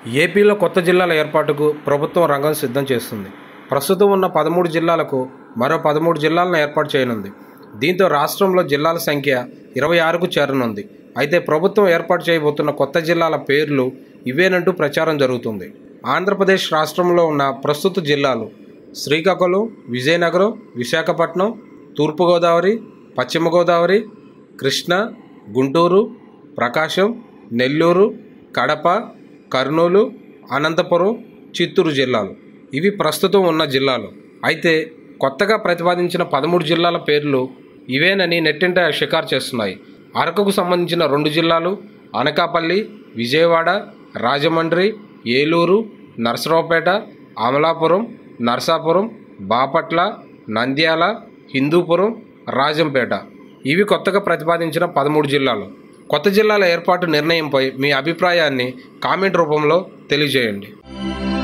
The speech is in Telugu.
ఏపీలో కొత్త జిల్లాల ఏర్పాటుకు ప్రభుత్వం రంగం సిద్ధం చేస్తుంది ప్రస్తుతం ఉన్న పదమూడు జిల్లాలకు మరో పదమూడు జిల్లాలను ఏర్పాటు చేయనుంది దీంతో రాష్ట్రంలో జిల్లాల సంఖ్య ఇరవై ఆరుకు చేరనుంది అయితే ప్రభుత్వం ఏర్పాటు చేయబోతున్న కొత్త జిల్లాల పేర్లు ఇవేనంటూ ప్రచారం జరుగుతుంది ఆంధ్రప్రదేశ్ రాష్ట్రంలో ఉన్న ప్రస్తుత జిల్లాలు శ్రీకాకుళం విజయనగరం విశాఖపట్నం తూర్పుగోదావరి పశ్చిమ గోదావరి కృష్ణా గుంటూరు ప్రకాశం నెల్లూరు కడప కర్నూలు అనంతపురం చిత్తూరు జిల్లాలు ఇవి ప్రస్తుతం ఉన్న జిల్లాలు అయితే కొత్తగా ప్రతిపాదించిన పదమూడు జిల్లాల పేర్లు ఇవేనని నెట్టింట షికారు చేస్తున్నాయి అరకుకు సంబంధించిన రెండు జిల్లాలు అనకాపల్లి విజయవాడ రాజమండ్రి ఏలూరు నరసరావుపేట అమలాపురం నరసాపురం బాపట్ల నంద్యాల హిందూపురం రాజంపేట ఇవి కొత్తగా ప్రతిపాదించిన పదమూడు జిల్లాలు కొత్త జిల్లాల ఏర్పాటు నిర్ణయంపై మీ అభిప్రాయాన్ని కామెంట్ రూపంలో తెలియజేయండి